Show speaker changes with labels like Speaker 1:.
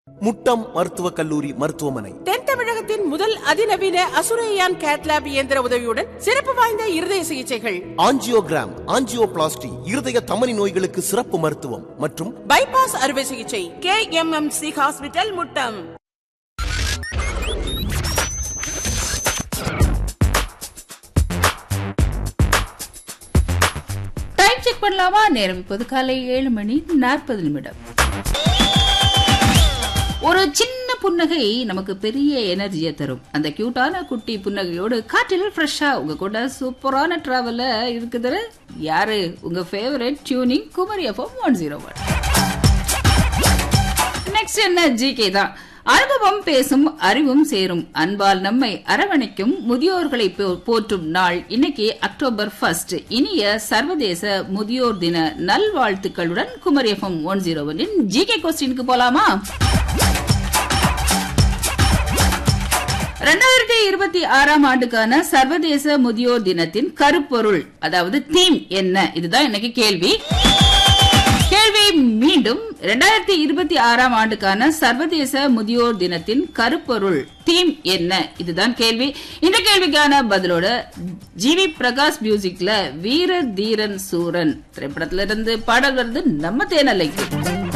Speaker 1: முட்டம் மருத்துவக் கல்லூரி மருத்துவமனை
Speaker 2: தென் தமிழகத்தின் முதல் அதிநவீன அசுரையான் கேட்லாப் இயந்திர உதவியுடன் சிறப்பு வாய்ந்த இருதய சிகிச்சைகள்
Speaker 1: ஆஞ்சியோகிராம் ஆஞ்சியோபிளாஸ்டி இருதய தமனி நோய்களுக்கு சிறப்பு மருத்துவம் மற்றும்
Speaker 2: பைபாஸ் அறுவை சிகிச்சை K M M C hospital Muttam
Speaker 3: time check பண்ணலாமா நேரம் இப்போது காலை ஏழு மணி நாற்பது நிமிடம் ஒரு சின்ன புன்னகை நமக்கு பெரிய எனர்ஜியை தரும் அந்த கியூட்டான குட்டி புன்னகையோடு காற்றில் ஃப்ரெஷ்ஷா உங்க கூட சூப்பரான டிராவல இருக்குது யாரு உங்க favourite tuning Kumari FM one zero one next என்ன ஜிகே தான் அனுபவம் பேசும் அறிவும் சேரும் அன்பால் நம்மை அரவணைக்கும் முதியோர்களை போ- போற்றும் நாள் இன்னைக்கு அக்டோபர் ஃபர்ஸ்ட் இனிய சர்வதேச முதியோர் தின நல்வாழ்த்துக்களுடன் குமரி எஃப்எம் ஒன் ஜீரோ ஒன்னின் ஜிகே கொஸ்டினுக்கு போலாமா ரெண்டாயிரத்தி இருபத்தி ஆறாம் ஆண்டுக்கான சர்வதேச முதியோர் தினத்தின் கருப்பொருள் அதாவது தீம் என்ன இதுதான் இன்னைக்கு கேள்வி கேள்வி மீண்டும் ரெண்டாயிரத்தி இருபத்தி ஆறாம் ஆண்டுக்கான சர்வதேச முதியோர் தினத்தின் கருப்பொருள் தீம் என்ன இதுதான் கேள்வி இந்த கேள்விக்கான பதிலோட ஜிவி பிரகாஷ் மியூசிக்ல வீர தீரன் சூரன் திரைப்படத்துல இருந்து பாடல் வருது நம்ம தேனலைக்கு